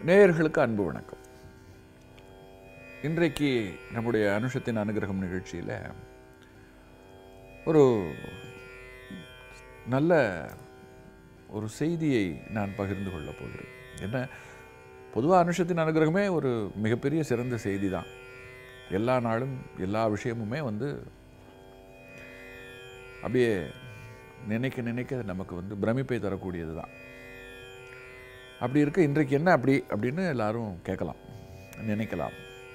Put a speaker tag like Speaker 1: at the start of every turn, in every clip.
Speaker 1: நேயர்களுக்கு அன்பு வணக்கம் இன்றைக்கு நம்முடைய அனுஷத்தின் அனுகிரகம் நிகழ்ச்சியில் ஒரு நல்ல ஒரு செய்தியை நான் பகிர்ந்து கொள்ளப் போகிறேன் என்ன பொதுவாக அனுஷத்தின் அனுகிரகமே ஒரு மிகப்பெரிய சிறந்த செய்தி தான் எல்லா நாளும் எல்லா விஷயமுமே வந்து அப்படியே நினைக்க நினைக்க நமக்கு வந்து பிரமிப்பை தரக்கூடியது தான் அப்படி இருக்க இன்றைக்கு என்ன அப்படி அப்படின்னு எல்லாரும் கேட்கலாம் நினைக்கலாம்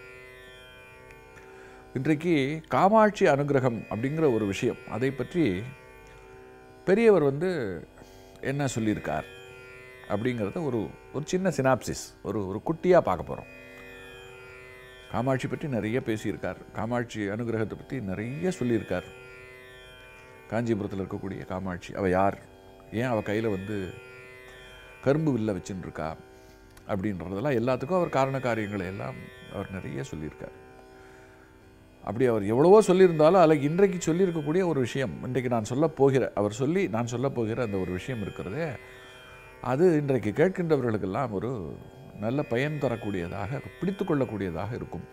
Speaker 1: இன்றைக்கு காமாட்சி அனுகிரகம் அப்படிங்கிற ஒரு விஷயம் அதை பற்றி பெரியவர் வந்து என்ன சொல்லியிருக்கார் அப்படிங்கிறத ஒரு ஒரு சின்ன சினாப்சிஸ் ஒரு ஒரு குட்டியாக பார்க்க போகிறோம் காமாட்சி பற்றி நிறைய பேசியிருக்கார் காமாட்சி அனுகிரகத்தை பற்றி நிறைய சொல்லியிருக்கார் காஞ்சிபுரத்தில் இருக்கக்கூடிய காமாட்சி அவள் யார் ஏன் அவள் கையில் வந்து கரும்பு வில்ல வச்சுன்னு இருக்கா அப்படின்றதெல்லாம் எல்லாத்துக்கும் அவர் காரண காரியங்களை எல்லாம் அவர் நிறைய சொல்லியிருக்கார் அப்படி அவர் எவ்வளவோ சொல்லியிருந்தாலும் அதில் இன்றைக்கு சொல்லியிருக்கக்கூடிய ஒரு விஷயம் இன்றைக்கு நான் சொல்ல போகிற அவர் சொல்லி நான் சொல்ல போகிற அந்த ஒரு விஷயம் இருக்கிறதே அது இன்றைக்கு கேட்கின்றவர்களுக்கெல்லாம் ஒரு நல்ல பயன் தரக்கூடியதாக பிடித்து கொள்ளக்கூடியதாக இருக்கும்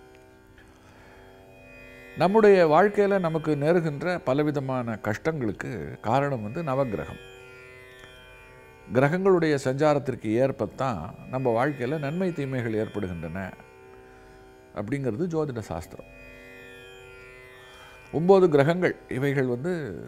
Speaker 1: நம்முடைய வாழ்க்கையில் நமக்கு நேருகின்ற பலவிதமான கஷ்டங்களுக்கு காரணம் வந்து நவக்கிரகம் கிரகங்களுடைய சஞ்சாரத்திற்கு ஏற்பத்தான் நம்ம வாழ்க்கையில் நன்மை தீமைகள் ஏற்படுகின்றன அப்படிங்கிறது ஜோதிட சாஸ்திரம் ஒம்பது கிரகங்கள் இவைகள் வந்து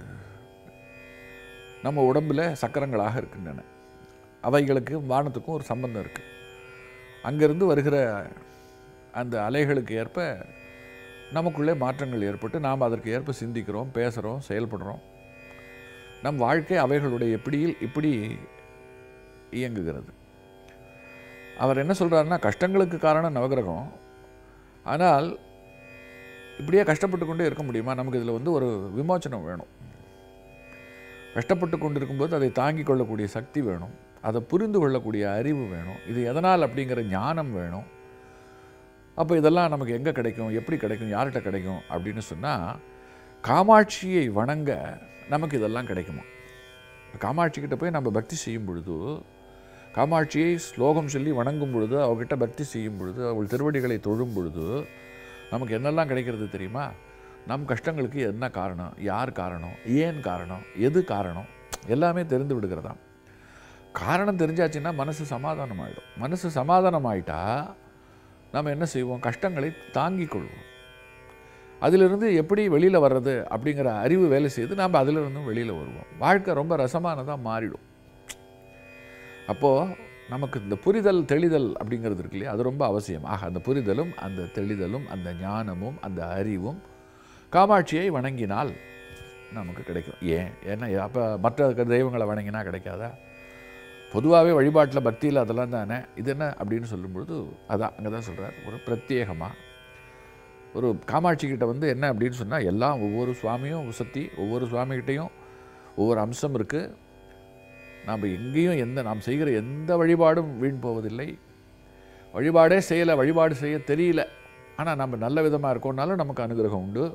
Speaker 1: நம்ம உடம்பில் சக்கரங்களாக இருக்கின்றன அவைகளுக்கு வானத்துக்கும் ஒரு சம்பந்தம் இருக்குது அங்கிருந்து வருகிற அந்த அலைகளுக்கு ஏற்ப நமக்குள்ளே மாற்றங்கள் ஏற்பட்டு நாம் அதற்கு ஏற்ப சிந்திக்கிறோம் பேசுகிறோம் செயல்படுறோம் நம் வாழ்க்கை அவைகளுடைய பிடியில் இப்படி இயங்குகிறது அவர் என்ன சொல்கிறாருன்னா கஷ்டங்களுக்கு காரணம் நவகிரகம் ஆனால் இப்படியே கஷ்டப்பட்டு கொண்டே இருக்க முடியுமா நமக்கு இதில் வந்து ஒரு விமோச்சனம் வேணும் கஷ்டப்பட்டு கொண்டு இருக்கும்போது அதை தாங்கிக் கொள்ளக்கூடிய சக்தி வேணும் அதை புரிந்து கொள்ளக்கூடிய அறிவு வேணும் இது எதனால் அப்படிங்கிற ஞானம் வேணும் அப்போ இதெல்லாம் நமக்கு எங்கே கிடைக்கும் எப்படி கிடைக்கும் யார்கிட்ட கிடைக்கும் அப்படின்னு சொன்னால் காமாட்சியை வணங்க நமக்கு இதெல்லாம் கிடைக்குமா காமாட்சி கிட்ட போய் நம்ம பக்தி செய்யும் பொழுது காமாட்சியை ஸ்லோகம் சொல்லி வணங்கும் பொழுது அவகிட்ட பக்தி செய்யும் பொழுது அவள் திருவடிகளை தொழும் பொழுது நமக்கு என்னெல்லாம் கிடைக்கிறது தெரியுமா நம் கஷ்டங்களுக்கு என்ன காரணம் யார் காரணம் ஏன் காரணம் எது காரணம் எல்லாமே தெரிந்து விடுகிறதாம் காரணம் தெரிஞ்சாச்சுன்னா மனசு சமாதானம் ஆகிடும் மனசு சமாதானம் ஆயிட்டா நம்ம என்ன செய்வோம் கஷ்டங்களை தாங்கிக் கொள்வோம் அதிலிருந்து எப்படி வெளியில் வர்றது அப்படிங்கிற அறிவு வேலை செய்து நாம் அதிலிருந்தும் வெளியில் வருவோம் வாழ்க்கை ரொம்ப ரசமானதாக மாறிடும் அப்போது நமக்கு இந்த புரிதல் தெளிதல் அப்படிங்கிறது இருக்கு இல்லையா அது ரொம்ப அவசியம் ஆக அந்த புரிதலும் அந்த தெளிதலும் அந்த ஞானமும் அந்த அறிவும் காமாட்சியை வணங்கினால் நமக்கு கிடைக்கும் ஏன் ஏன்னா அப்போ மற்ற தெய்வங்களை வணங்கினா கிடைக்காதா பொதுவாகவே வழிபாட்டில் பக்தியில் அதெல்லாம் தானே இது என்ன அப்படின்னு சொல்லும்பொழுது அதான் அங்கே தான் சொல்கிறார் ஒரு பிரத்யேகமாக ஒரு காமாட்சி கிட்ட வந்து என்ன அப்படின்னு சொன்னால் எல்லாம் ஒவ்வொரு சுவாமியும் உசத்தி ஒவ்வொரு சுவாமிகிட்டையும் ஒவ்வொரு அம்சம் இருக்குது நாம் எங்கேயும் எந்த நாம் செய்கிற எந்த வழிபாடும் வீண் போவதில்லை வழிபாடே செய்யலை வழிபாடு செய்ய தெரியல ஆனால் நம்ம நல்ல விதமாக இருக்கோம்னாலும் நமக்கு அனுகிரகம் உண்டு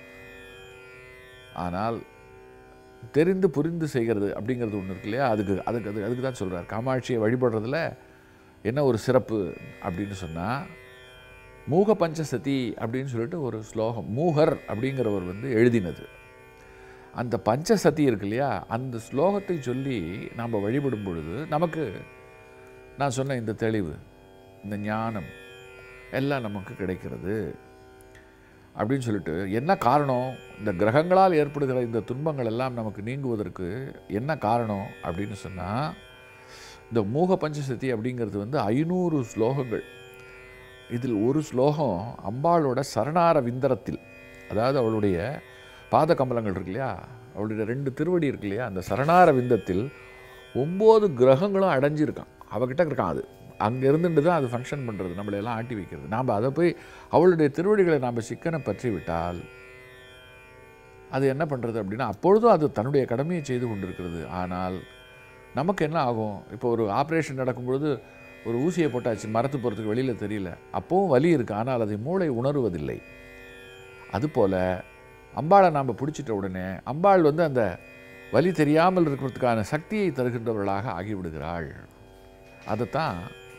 Speaker 1: ஆனால் தெரிந்து புரிந்து செய்கிறது அப்படிங்கிறது ஒன்று இருக்கு இல்லையா அதுக்கு அதுக்கு அது அதுக்கு தான் சொல்கிறார் காமாட்சியை வழிபடுறதுல என்ன ஒரு சிறப்பு அப்படின்னு சொன்னால் மூக பஞ்சசதி அப்படின்னு சொல்லிட்டு ஒரு ஸ்லோகம் மூகர் அப்படிங்கிறவர் வந்து எழுதினது அந்த பஞ்சசதி இருக்கு இல்லையா அந்த ஸ்லோகத்தை சொல்லி நாம் வழிபடும் பொழுது நமக்கு நான் சொன்ன இந்த தெளிவு இந்த ஞானம் எல்லாம் நமக்கு கிடைக்கிறது அப்படின்னு சொல்லிட்டு என்ன காரணம் இந்த கிரகங்களால் ஏற்படுகிற இந்த துன்பங்கள் எல்லாம் நமக்கு நீங்குவதற்கு என்ன காரணம் அப்படின்னு சொன்னால் இந்த மூக பஞ்சசதி அப்படிங்கிறது வந்து ஐநூறு ஸ்லோகங்கள் இதில் ஒரு ஸ்லோகம் அம்பாளோட சரணார விந்தரத்தில் அதாவது அவளுடைய பாத கமலங்கள் இருக்கு இல்லையா அவளுடைய ரெண்டு திருவடி இருக்கு இல்லையா அந்த சரணார விந்தத்தில் ஒம்பது கிரகங்களும் அடைஞ்சிருக்கான் அவகிட்ட இருக்கான் அது அங்கே இருந்துட்டு தான் அது ஃபங்க்ஷன் பண்ணுறது நம்மளையெல்லாம் ஆட்டி வைக்கிறது நாம் அதை போய் அவளுடைய திருவடிகளை நாம் சிக்கனை பற்றி விட்டால் அது என்ன பண்ணுறது அப்படின்னா அப்பொழுதும் அது தன்னுடைய கடமையை செய்து கொண்டிருக்கிறது ஆனால் நமக்கு என்ன ஆகும் இப்போ ஒரு ஆப்ரேஷன் நடக்கும்பொழுது ஒரு ஊசியை போட்டாச்சு மரத்து போகிறதுக்கு வெளியில் தெரியல அப்போவும் வலி இருக்குது ஆனால் அதை மூளை உணருவதில்லை அதுபோல் அம்பாளை நாம் பிடிச்சிட்ட உடனே அம்பாள் வந்து அந்த வலி தெரியாமல் இருக்கிறதுக்கான சக்தியை தருகின்றவர்களாக ஆகிவிடுகிறாள் அதைத்தான்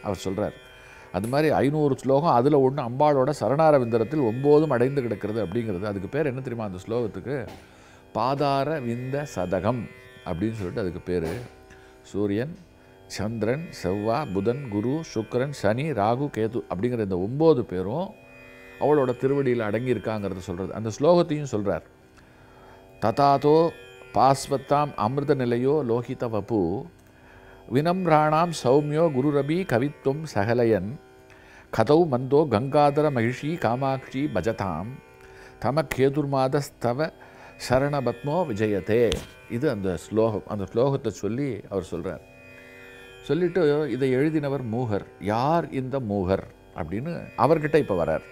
Speaker 1: அவர் சொல்கிறார் அது மாதிரி ஐநூறு ஸ்லோகம் அதில் ஒன்று அம்பாளோட சரணார விந்தரத்தில் ஒம்போதும் அடைந்து கிடக்கிறது அப்படிங்கிறது அதுக்கு பேர் என்ன தெரியுமா அந்த ஸ்லோகத்துக்கு பாதார விந்த சதகம் அப்படின்னு சொல்லிட்டு அதுக்கு பேர் சூரியன் சந்திரன் செவ்வாய் புதன் குரு சுக்கிரன் சனி ராகு கேது அப்படிங்கிற இந்த ஒம்பது பேரும் அவளோட திருவடியில் அடங்கியிருக்காங்கிறத சொல்கிறது அந்த ஸ்லோகத்தையும் சொல்கிறார் ததாதோ பாஸ்வத்தாம் அமிர்த நிலையோ லோகித வபு வினம்ராணாம் சௌமியோ குருரபி கவித்துவம் சகலயன் கதௌ மந்தோ கங்காதர மகிஷி காமாட்சி பஜதாம் தம கேதுர்மாதஸ்தவ சரணபத்மோ விஜயத்தே இது அந்த ஸ்லோகம் அந்த ஸ்லோகத்தை சொல்லி அவர் சொல்கிறார் சொல்லிட்டு இதை எழுதினவர் மூகர் யார் இந்த மூகர் அப்படின்னு அவர்கிட்ட இப்போ வரார்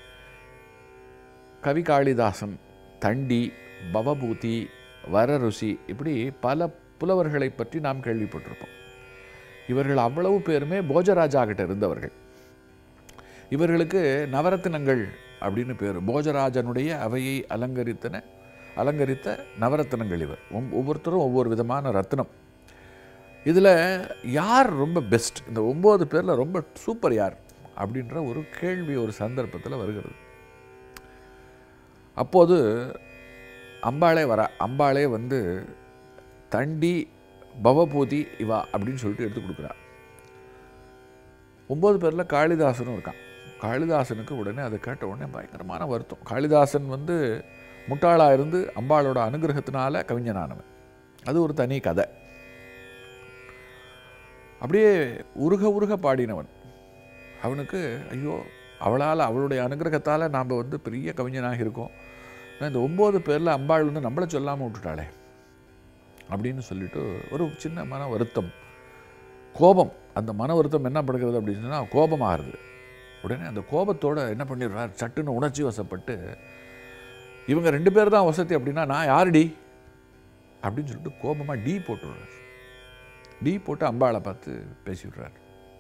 Speaker 1: கவி காளிதாசன் தண்டி பவபூதி வரருசி இப்படி பல புலவர்களை பற்றி நாம் கேள்விப்பட்டிருப்போம் இவர்கள் அவ்வளவு பேருமே போஜராஜா கிட்ட இருந்தவர்கள் இவர்களுக்கு நவரத்தினங்கள் அப்படின்னு பேர் போஜராஜனுடைய அவையை அலங்கரித்தன அலங்கரித்த நவரத்தினங்கள் இவர் ஒம்- ஒவ்வொருத்தரும் ஒவ்வொரு விதமான ரத்தினம் இதில் யார் ரொம்ப பெஸ்ட் இந்த ஒம்பது பேரில் ரொம்ப சூப்பர் யார் அப்படின்ற ஒரு கேள்வி ஒரு சந்தர்ப்பத்தில் வருகிறது அப்போது அம்பாளே வர அம்பாளே வந்து தண்டி பவபூதி இவா அப்படின்னு சொல்லிட்டு எடுத்து கொடுக்குறா ஒம்பது பேரில் காளிதாசனும் இருக்கான் காளிதாசனுக்கு உடனே அதை கேட்ட உடனே பயங்கரமான வருத்தம் காளிதாசன் வந்து முட்டாளாக இருந்து அம்பாளோட அனுகிரகத்தினால கவிஞனானவன் அது ஒரு தனி கதை அப்படியே உருக உருக பாடினவன் அவனுக்கு ஐயோ அவளால் அவளுடைய அனுகிரகத்தால் நாம் வந்து பெரிய கவிஞனாக இருக்கோம் ஆனா இந்த ஒம்பது பேரில் அம்பாள் வந்து நம்மளை சொல்லாமல் விட்டுட்டாளே அப்படின்னு சொல்லிட்டு ஒரு சின்ன மன வருத்தம் கோபம் அந்த மன வருத்தம் என்ன படுகிறது அப்படின்னு சொன்னால் கோபமாகிறது உடனே அந்த கோபத்தோட என்ன பண்ணிடுறார் சட்டுன்னு உணர்ச்சி வசப்பட்டு இவங்க ரெண்டு பேர் தான் வசதி அப்படின்னா நான் யாருடி அப்படின்னு சொல்லிட்டு கோபமாக டீ போட்டு விடுறார் டீ போட்டு அம்பாளை பார்த்து பேசி விடுறார்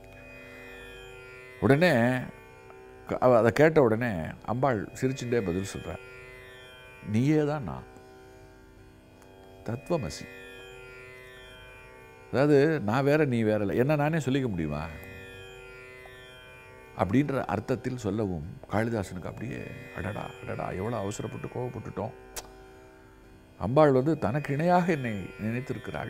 Speaker 1: உடனே க- அவ அதை கேட்ட உடனே அம்பாள் சிரிச்சுட்டே பதில் சொல்கிறார் நீயே தான் நான் தத்துவமசி அதாவது நான் வேற நீ வேற இல்லை என்ன நானே சொல்லிக்க முடியுமா அப்படின்ற அர்த்தத்தில் சொல்லவும் காளிதாசனுக்கு அப்படியே அடடா அடடா எவ்வளோ அவசரப்பட்டு கோவப்பட்டுட்டோம் அம்பாள் வந்து தனக்கு இணையாக என்னை நினைத்திருக்கிறாள்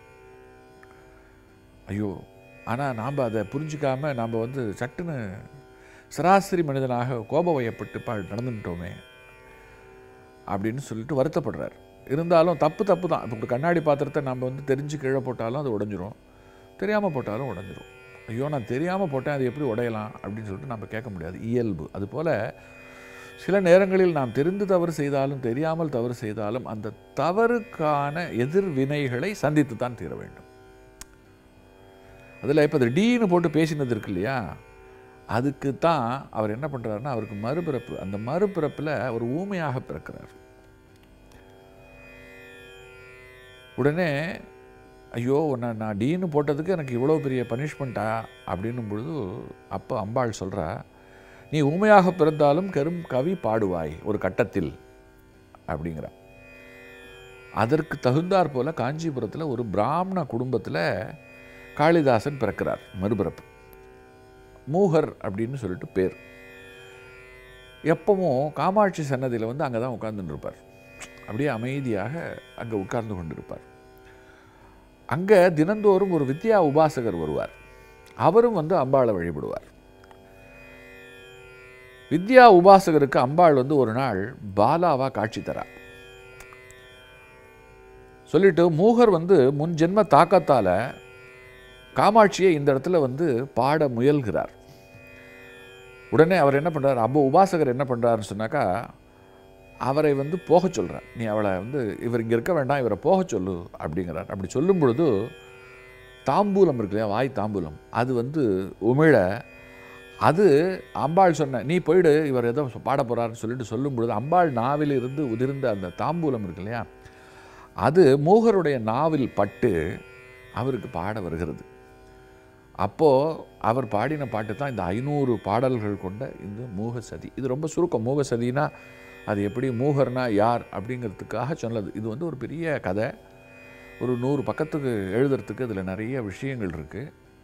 Speaker 1: ஐயோ ஆனால் நாம் அதை புரிஞ்சிக்காம நாம் வந்து சட்டுன்னு சராசரி மனிதனாக கோப வயப்பட்டு பா நடந்துட்டோமே அப்படின்னு சொல்லிட்டு வருத்தப்படுறார் இருந்தாலும் தப்பு தப்பு தான் இப்போ ஒரு கண்ணாடி பாத்திரத்தை நம்ம வந்து தெரிஞ்சு கீழே போட்டாலும் அது உடஞ்சிரும் தெரியாமல் போட்டாலும் உடஞ்சிரும் ஐயோ நான் தெரியாமல் போட்டேன் அது எப்படி உடையலாம் அப்படின்னு சொல்லிட்டு நம்ம கேட்க முடியாது இயல்பு அதுபோல் சில நேரங்களில் நாம் தெரிந்து தவறு செய்தாலும் தெரியாமல் தவறு செய்தாலும் அந்த தவறுக்கான எதிர்வினைகளை சந்தித்து தான் தீர வேண்டும் அதில் இப்போ இந்த டீன்னு போட்டு பேசினது இருக்கு இல்லையா அதுக்கு தான் அவர் என்ன பண்ணுறாருன்னா அவருக்கு மறுபிறப்பு அந்த மறுபிறப்பில் ஒரு ஊமையாக பிறக்கிறார் உடனே ஐயோ உன்னை நான் டீன்னு போட்டதுக்கு எனக்கு இவ்வளோ பெரிய பனிஷ்மெண்ட்டா அப்படின்னும் பொழுது அப்போ அம்பாள் சொல்கிறா நீ ஊமையாக பிறந்தாலும் கரும் கவி பாடுவாய் ஒரு கட்டத்தில் அப்படிங்கிறா அதற்கு தகுந்தாற் போல காஞ்சிபுரத்தில் ஒரு பிராமண குடும்பத்தில் காளிதாசன் பிறக்கிறார் மறுபிறப்பு மூகர் அப்படின்னு சொல்லிட்டு பேர் எப்பவும் காமாட்சி சன்னதியில் வந்து அங்கே தான் உட்கார்ந்துட்டு இருப்பார் அப்படியே அமைதியாக அங்கே உட்கார்ந்து கொண்டிருப்பார் அங்கே தினந்தோறும் ஒரு வித்யா உபாசகர் வருவார் அவரும் வந்து அம்பாளை வழிபடுவார் வித்யா உபாசகருக்கு அம்பாள் வந்து ஒரு நாள் பாலாவா காட்சி தரா சொல்லிட்டு மூகர் வந்து முன் ஜென்ம தாக்கத்தால் காமாட்சியை இந்த இடத்துல வந்து பாட முயல்கிறார் உடனே அவர் என்ன பண்ணுறார் அப்போ உபாசகர் என்ன பண்ணுறாருன்னு சொன்னாக்கா அவரை வந்து போகச் சொல்கிறார் நீ அவளை வந்து இவர் இங்கே இருக்க வேண்டாம் இவரை போகச் சொல்லு அப்படிங்கிறார் அப்படி சொல்லும் பொழுது தாம்பூலம் இருக்கு இல்லையா வாய் தாம்பூலம் அது வந்து உமிழ அது அம்பாள் சொன்ன நீ போயிடு இவர் ஏதோ பாட போகிறாருன்னு சொல்லிட்டு சொல்லும் பொழுது அம்பாள் நாவில் இருந்து உதிர்ந்த அந்த தாம்பூலம் இருக்கு இல்லையா அது மூகருடைய நாவில் பட்டு அவருக்கு பாட வருகிறது அப்போது அவர் பாடின பாட்டு தான் இந்த ஐநூறு பாடல்கள் கொண்ட இந்த மூகசதி இது ரொம்ப சுருக்கம் மூகசதினா அது எப்படி மூகர்னா யார் அப்படிங்கிறதுக்காக சொன்னது இது வந்து ஒரு பெரிய கதை ஒரு நூறு பக்கத்துக்கு எழுதுறதுக்கு இதில் நிறைய விஷயங்கள் இருக்குது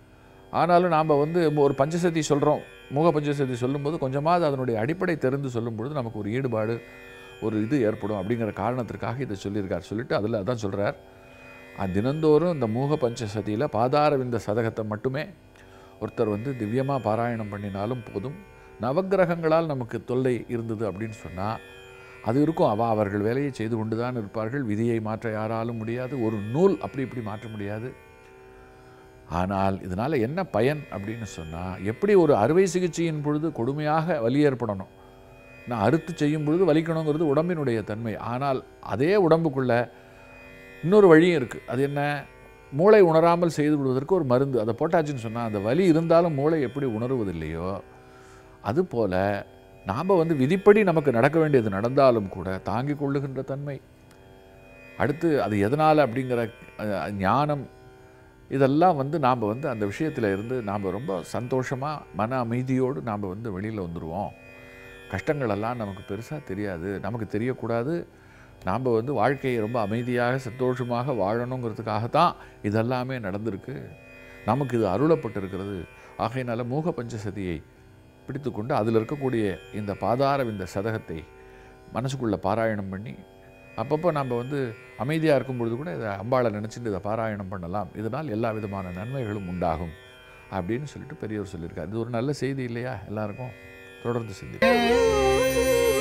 Speaker 1: ஆனாலும் நாம் வந்து ஒரு பஞ்சசதி சொல்கிறோம் மூக பஞ்சசதி சொல்லும்போது கொஞ்சமாவது அதனுடைய அடிப்படை தெரிந்து சொல்லும்பொழுது நமக்கு ஒரு ஈடுபாடு ஒரு இது ஏற்படும் அப்படிங்கிற காரணத்திற்காக இதை சொல்லியிருக்கார் சொல்லிட்டு அதில் அதான் சொல்கிறார் தினந்தோறும் இந்த மூக பஞ்சசதியில் பாதாரவிந்த சதகத்தை மட்டுமே ஒருத்தர் வந்து திவ்யமாக பாராயணம் பண்ணினாலும் போதும் நவக்கிரகங்களால் நமக்கு தொல்லை இருந்தது அப்படின்னு சொன்னால் அது இருக்கும் அவ அவர்கள் வேலையை செய்து கொண்டு தான் இருப்பார்கள் விதியை மாற்ற யாராலும் முடியாது ஒரு நூல் அப்படி இப்படி மாற்ற முடியாது ஆனால் இதனால் என்ன பயன் அப்படின்னு சொன்னால் எப்படி ஒரு அறுவை சிகிச்சையின் பொழுது கொடுமையாக வலி ஏற்படணும் நான் அறுத்து செய்யும் பொழுது வலிக்கணுங்கிறது உடம்பினுடைய தன்மை ஆனால் அதே உடம்புக்குள்ள இன்னொரு வழியும் இருக்குது அது என்ன மூளை உணராமல் செய்து விடுவதற்கு ஒரு மருந்து அதை போட்டாச்சுன்னு சொன்னால் அந்த வலி இருந்தாலும் மூளை எப்படி உணர்வதில்லையோ அதுபோல் நாம் வந்து விதிப்படி நமக்கு நடக்க வேண்டியது நடந்தாலும் கூட தாங்கிக் கொள்ளுகின்ற தன்மை அடுத்து அது எதனால் அப்படிங்கிற அஹ், ஞானம் இதெல்லாம் வந்து நாம் வந்து அந்த விஷயத்தில் இருந்து நாம் ரொம்ப சந்தோஷமாக மன அமைதியோடு நாம் வந்து வெளியில் வந்துடுவோம் கஷ்டங்களெல்லாம் நமக்கு பெருசாக தெரியாது நமக்கு தெரியக்கூடாது நாம் வந்து வாழ்க்கையை ரொம்ப அமைதியாக சந்தோஷமாக வாழணுங்கிறதுக்காகத்தான் இதெல்லாமே நடந்திருக்கு நமக்கு இது அருளப்பட்டிருக்கிறது ஆகையினால மூக பஞ்சசதியை பிடித்துக்கொண்டு அதில் இருக்கக்கூடிய இந்த பாதார இந்த சதகத்தை மனசுக்குள்ளே பாராயணம் பண்ணி அப்பப்போ நம்ம வந்து அமைதியாக இருக்கும் பொழுது கூட இதை அம்பாளை நினச்சிட்டு இதை பாராயணம் பண்ணலாம் இதனால் எல்லா விதமான நன்மைகளும் உண்டாகும் அப்படின்னு சொல்லிட்டு பெரியவர் சொல்லியிருக்காரு இது ஒரு நல்ல செய்தி இல்லையா எல்லாருக்கும் தொடர்ந்து சிந்தி